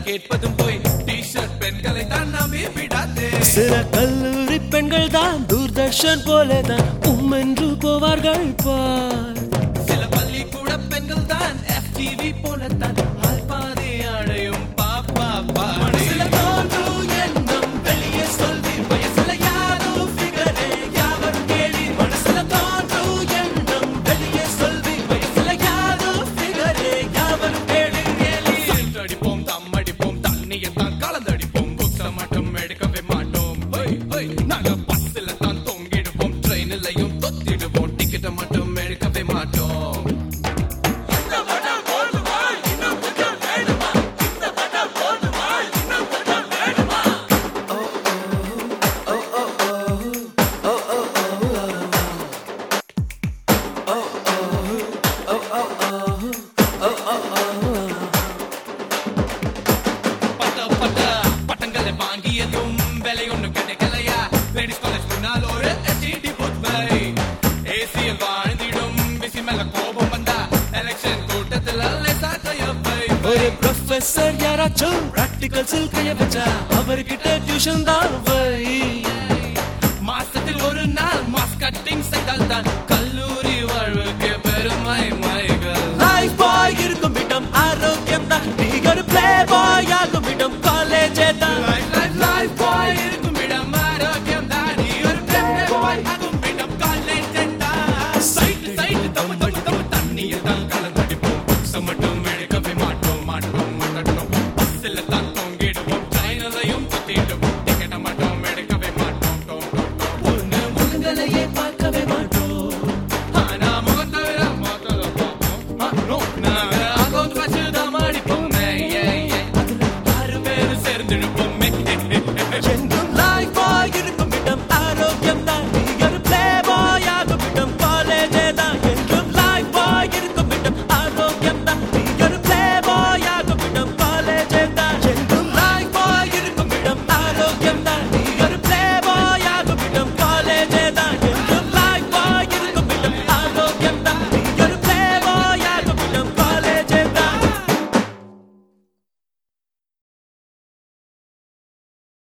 கேட்பதும் போய் டி-ஷர்ட் பெண்களை தான் நம்பி விடாதே சில கல்லூரி பெண்கள் தான் தூர்தர்ஷன் போலதான் உம்மென்று போவார்கள் பார் சில பள்ளிக்கூட பெண்கள் தான் FTV போலத்தான் ஆள்பாதை அடையும் பாப்பா பா மனசுல தோன்றும் எண்ணம் வெளியே சொல்லி வயசுல யாரோ ஃபிகரே யாவரும் கேளி மனசுல தோன்றும் எண்ணம் வெளியே சொல்லி வயசுல யாரோ ஃபிகரே யாவரும் கேளி கேளி அடிப்போம் தம் அடிப்போம் தண்ணியை தான் கலந்தடிப்போம் புக்ஸ மட்டும் எடுக்கவே மாட்டோம் ஹொய், ஹொய். நாங்க பஸ்ல தான் தொங்கிடுவோம் ட்ரெயின்லயும் தொத்திடுவோம் டிக்கெட்டை மட்டும் எடுக்கவே மாட்டோம் பட்ட பட்ட பட்டங்களை வாங்கியதும் விலை ஒண்ணு கிடைக்கலையா லேடிஸ் காலேஜ் முன்னால் ஒரு STD booth பை ஏசியில் வாழ்ந்திடும் பிசி மேல கோபம் வந்தா எலெக்ஷன் கூட்டத்தில் லேசா கையப்பை ஒரு ப்ரொஃபசர் யாராச்சும் பிராக்டிகல்ஸில் கைய வச்சா அவர்கிட்ட டியூஷன் தான் வை